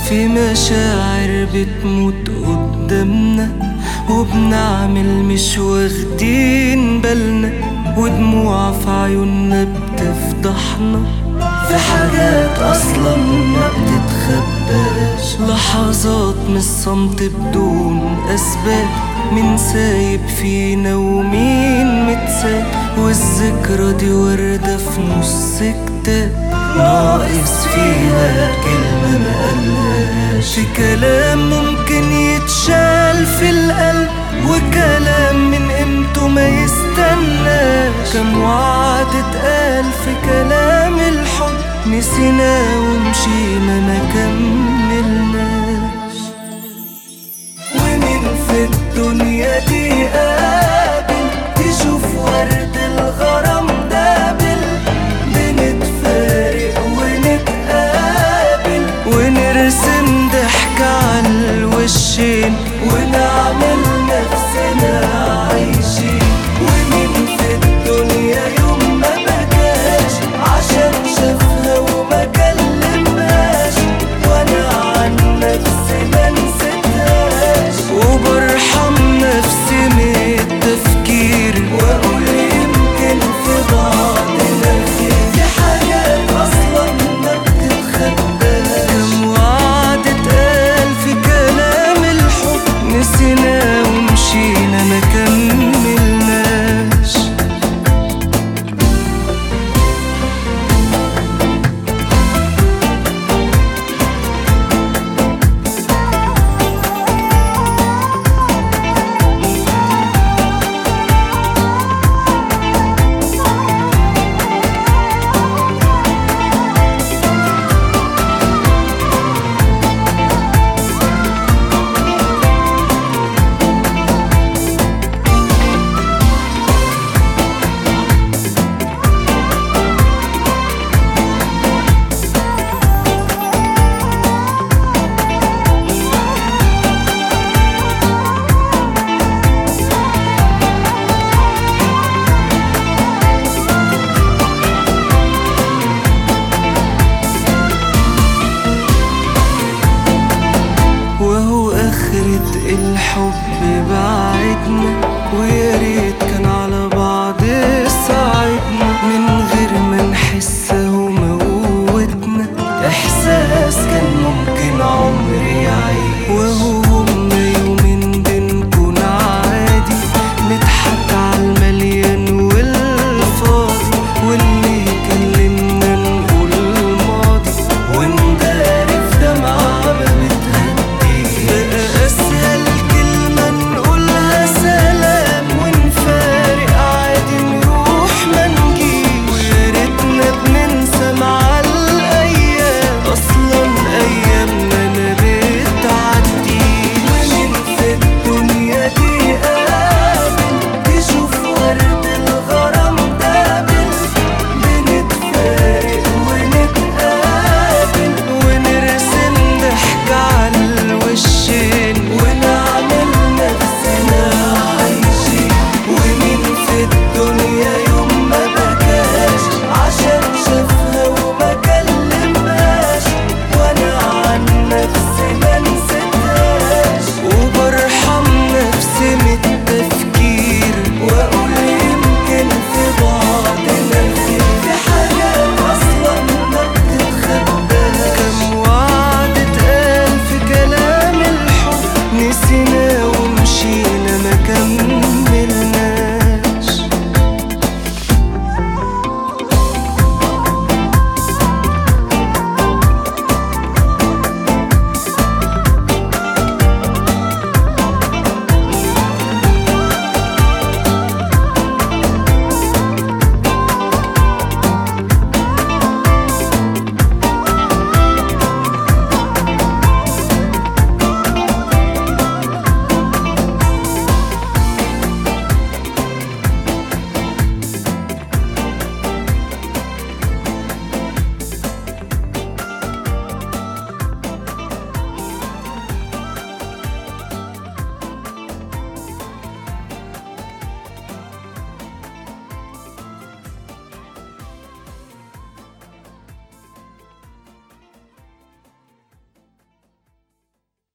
في مشاعر بتموت قدامنا وبنعمل مش واخدين بالنا ودموع في عيوننا بتفضحنا في حاجات اصلا ما بتتخباش لحظات من الصمت بدون اسباب مين سايب فينا ومين متساب والذكرى دي وردة في نص كتاب ناقص فيها كلمة ما قالهاش في كلام ممكن يتشال في القلب وكلام من قيمته ما يستناش كم وعد اتقال في كلام الحب نسيناه ومشينا ما كملناش ومين في الدنيا دي قابل تشوف ورد الغرام دابل بنتفارق ونتقابل ونرسم